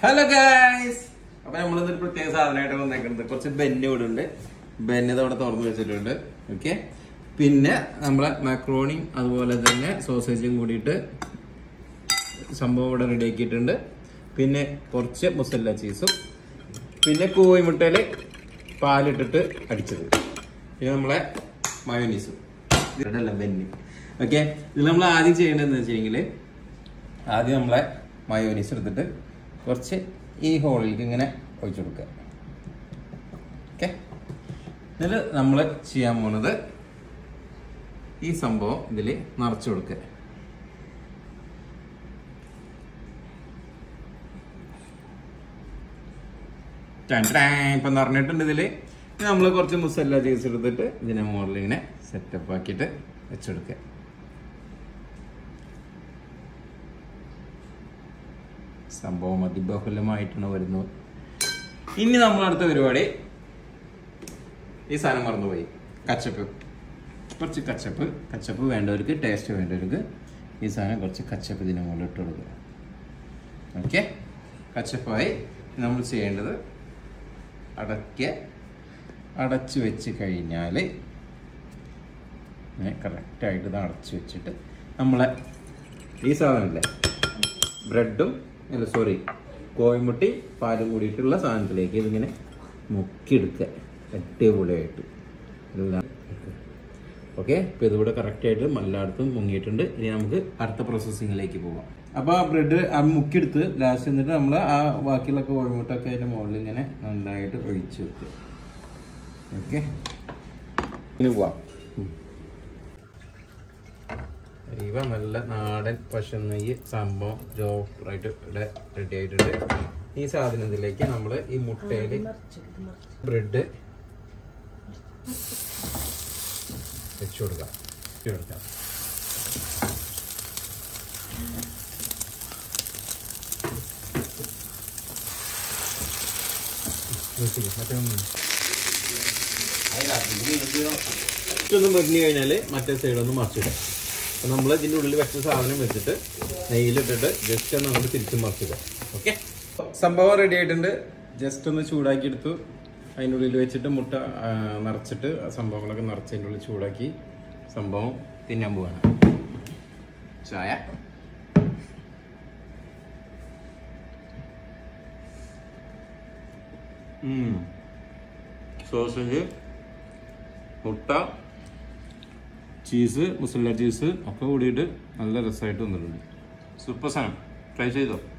Hello guys അപ്പൊ നമ്മളിതൊരു പ്രത്യേക സാധനമായിട്ട് വന്നേക്കുന്നത് കുറച്ച് ബെന്ന് ഇവിടെ ഉണ്ട് ബെന്ന് ഇതവിടെ തുറന്നു വെച്ചിട്ടുണ്ട് ഓക്കെ പിന്നെ നമ്മളെ മാക്രോണിയും അതുപോലെ തന്നെ സോസേജും കൂടിയിട്ട് സംഭവം ഇവിടെ റെഡി ആക്കിയിട്ടുണ്ട് പിന്നെ കുറച്ച് മുസല്ല ചീസും പിന്നെ കോഴിമുട്ടയില് പാലിട്ടിട്ട് അടിച്ചത് പിന്നെ നമ്മളെ മയോനീസും ഇതല്ല ബെന്നി ഓക്കെ ഇത് നമ്മൾ ആദ്യം ചെയ്യേണ്ടതെന്ന് വെച്ചിട്ടുണ്ടെങ്കിൽ ആദ്യം നമ്മളെ മയോനീസ് എടുത്തിട്ട് കുറച്ച് ഈ ഹോളിലേക്ക് ഇങ്ങനെ ഒഴിച്ചു കൊടുക്കുക ഓക്കെ ഇതിൽ നമ്മൾ ചെയ്യാൻ പോണത് ഈ സംഭവം ഇതിൽ നിറച്ചു കൊടുക്കുക ടാൻ ടാൻ ഇപ്പൊ നിറഞ്ഞിട്ടുണ്ട് ഇതില് നമ്മൾ കുറച്ച് മുസല്ല ചീസ് എടുത്തിട്ട് ഇതിനെ മുകളിൽ ഇങ്ങനെ സെറ്റപ്പ് ആക്കിയിട്ട് വെച്ചെടുക്കുക സംഭവം അതിബഹുലമായിട്ടാണ് വരുന്നത് ഇനി നമ്മൾ അടുത്ത പരിപാടി ഈ സാധനം മറന്നുപോയി കച്ചപ്പ് കുറച്ച് കച്ചപ്പ് കച്ചപ്പ് വേണ്ടവർക്ക് ടേസ്റ്റ് വേണ്ടവർക്ക് ഈ സാധനം കുറച്ച് കച്ചപ്പ് ഇതിന് മുകളിൽ ഇട്ട് കൊടുക്കുക ഓക്കെ കച്ചപ്പായി നമ്മൾ ചെയ്യേണ്ടത് അടയ്ക്ക അടച്ചു വെച്ച് കഴിഞ്ഞാൽ കറക്റ്റായിട്ട് ഇത് അടച്ചു വെച്ചിട്ട് നമ്മളെ ഈ സാധനമില്ലേ ബ്രെഡും അല്ല സോറി കോയമുട്ടി പാലും കൂടിയിട്ടുള്ള സാധനത്തിലേക്ക് ഇതിങ്ങനെ മുക്കിയെടുക്കുക അടിപൊളിയായിട്ട് എല്ലാം ഓക്കെ അപ്പോൾ ഇതിവിടെ കറക്റ്റായിട്ട് എല്ലായിടത്തും മുങ്ങിയിട്ടുണ്ട് ഇനി നമുക്ക് അടുത്ത പ്രോസസ്സിങ്ങിലേക്ക് പോകാം അപ്പോൾ ആ ബ്രെഡ് ആ മുക്കിയെടുത്ത് ലാസ്റ്റ് എന്നിട്ട് നമ്മൾ ആ ബാക്കിയുള്ള കോഴിമുട്ടൊക്കെ അതിൻ്റെ മുകളിൽ ഇങ്ങനെ നന്നായിട്ട് ഒഴിച്ച് വെക്കുക ഓക്കെ ഇനി പോവാം ഉം. ഇവ നല്ല നാടൻ പശു നെയ്യ് സംഭവം ജോറായിട്ട് ഇവിടെ റെഡി ആയിട്ടുണ്ട് ഈ സാധനത്തിലേക്ക് നമ്മൾ ഈ മുട്ടയിൽ ബ്രെഡ് വെച്ചു കൊടുക്കാം ഇട്ട് കൊടുക്കാം ഇതൊന്ന് മുരിഞ്ഞു കഴിഞ്ഞാൽ മറ്റേ സൈഡൊന്ന് മറിച്ചിടാം അപ്പൊ നമ്മൾ ഇതിന്റെ ഉള്ളിൽ വെച്ച സാധനം വെച്ചിട്ട് നെയ്യിലിട്ടിട്ട് ജസ്റ്റ് ഒന്ന് അങ്ങോട്ട് തിരിച്ച് മറിച്ചിടാം ഓക്കെ സംഭവം റെഡി ആയിട്ടുണ്ട് ജസ്റ്റ് ഒന്ന് ചൂടാക്കി എടുത്തു അതിൻ്റെ ഉള്ളിൽ വെച്ചിട്ട് മുട്ട ആ, നിറച്ചിട്ട് ആ സംഭവങ്ങളൊക്കെ നിറച്ച് അതിൻ്റെ ഉള്ളിൽ ചൂടാക്കി സംഭവം തിന്നാൻ പോവാണ് ചായ സോസേജ് മുട്ട ചീസ് മുസല്ല ചീസ് ഒക്കെ കൂടിയിട്ട് നല്ല രസമായിട്ട് വന്നിട്ടുണ്ട് സൂപ്പർ സാധനം ട്രൈ ചെയ്തോ